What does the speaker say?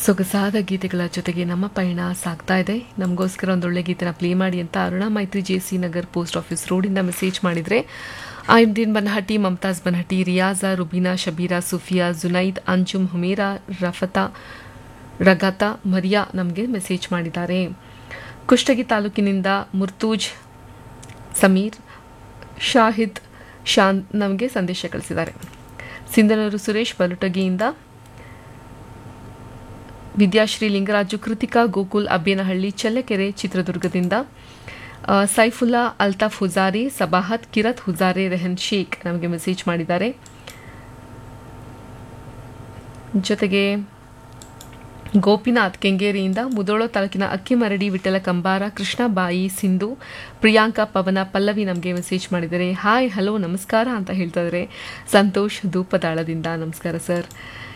ಸೊಗಸಾದ ಗೀತೆಗಳ ಜೊತೆಗೆ ನಮ್ಮ ಪಯಣ ಸಾಗ್ತಾ ಇದೆ ನಮಗೋಸ್ಕರ ಒಂದೊಳ್ಳೆ ಗೀತೆನ ಪ್ಲೇ ಮಾಡಿ ಅಂತ Aruna Maitri J C Nagar post office ರೋಡಿಂದ ಮೆಸೇಜ್ ಮಾಡಿದರೆ ಆಯುದ್ದೀನ್ ಬನ್ಹಟ್ಟಿ ಮಮತಾಜ್ ಬನ್ಹಟ್ಟಿ ರಿಯಾಜಾ ರುಬೀನಾ ಶಬೀರಾ ಸುಫಿಯಾ ಜುನೈದ್ ಅಂಜುಮ್ ಹುಮೇರಾ ರಫತಾ ರಗತಾ ಮರಿಯಾ ನಮಗೆ ಮೆಸೇಜ್ ಮಾಡಿದ್ದಾರೆ ಕುಷ್ಟಗಿ ತಾಲೂಕಿನಿಂದ ಮುರ್ತೂಜ್ ಸಮೀರ್ ಶಾಹಿದ್ ಶಾನ್ ನಮಗೆ ಸಂದೇಶ ಕಳಿಸಿದ್ದಾರೆ ಸಿಂಧನೂರು ಸುರೇಶ್ ಬಲುಟಗಿಯಿಂದ ವಿದ್ಯಾಶ್ರೀ ಲಿಂಗರಾಜು ಕೃತಿಕಾ ಗೋಕುಲ್ ಅಬ್ಬೇನಹಳ್ಳಿ ಚಳ್ಳಕೆರೆ ಚಿತ್ರದುರ್ಗದಿಂದ ಆ, ಸೈಫುಲ್ಲಾ ಅಲ್ತಾಫ್ ಹುಜಾರಿ ಸಬಾಹತ್ ಕಿರತ್ ಹುಜಾರೆ ರೆಹನ್ ಶೇಖ್ ನಮಗೆ ಮೆಸೇಜ್ ಮಾಡಿದ್ದಾರೆ ಜೊತೆಗೆ ಗೋಪಿನಾಥ್ ಕೆಂಗೇರಿಯಿಂದ ಮುದೋಳ ತಾಲೂಕಿನ ಅಕ್ಕಿಮರಡಿ ವಿಠಲ ಕಂಬಾರ ಕೃಷ್ಣಬಾಯಿ ಸಿಂಧು ಪ್ರಿಯಾಂಕಾ ಪವನ ಪಲ್ಲವಿ ನಮಗೆ ಮೆಸೇಜ್ ಮಾಡಿದ್ದಾರೆ ಹಾಯ್ ಹಲೋ ನಮಸ್ಕಾರ ಅಂತ ಹೇಳ್ತಾ ಇದ್ದಾರೆ ಸಂತೋಷ್ ಧೂಪದಾಳದಿಂದ ನಮಸ್ಕಾರ ಸರ್